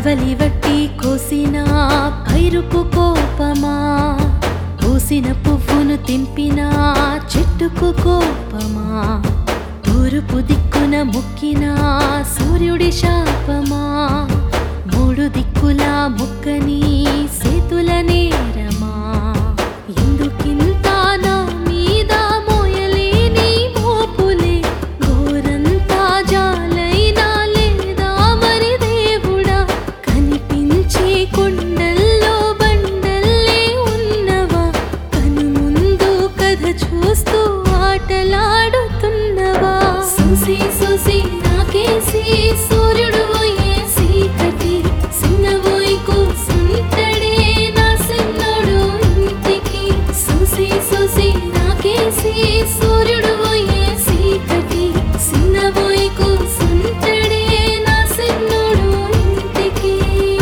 కొడవలి వట్టి కోసిన పైరుకు కోపమా పూసిన పువ్వును తెంపిన చెట్టుకు కోపమా తూర్పు దిక్కున మొక్కిన సూర్యుడి శాపమా మూడు దిక్కుల మొక్కని సేతుల నేరమా ఎందుకింత నా మీద మోయలేని మోపులే గోరంతా జాలైనా లేదా మరి దేవుడా కనిపించే కొండల్లో బండల్లే ఉన్నవా కను ముందు కథ చూస్తూ ఆటలాడుతున్నవా చూసి చూసి నాకేసి సూర్యుడు పోయే చీకటి సిన్నబోయి కూసుంటడే నా సిన్నోడు ఇంటికి చూసి చూసి నాకేసి సూర్యుడు పోయే చీకటి సిన్నబోయి కూసుంటడే నా సిన్నోడు ఇంటికి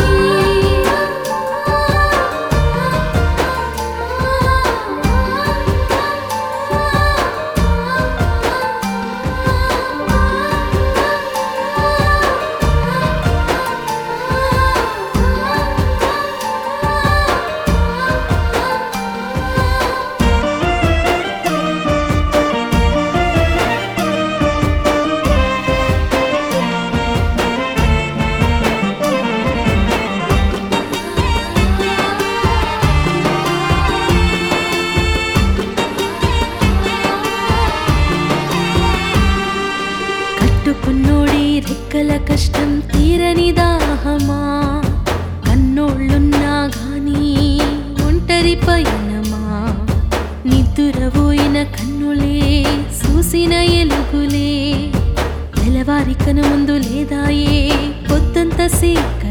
కట్టుకున్నోడి రెక్కల కష్టం తీరని దాహమా కన్నోళ్ళున్నా గాని ఒంటరి పయనమా నిద్దురబోయిన కన్నులే చూసిన ఎలుగులే తెల్లవారి కను ముందు లేదాయే పొద్దంత సేక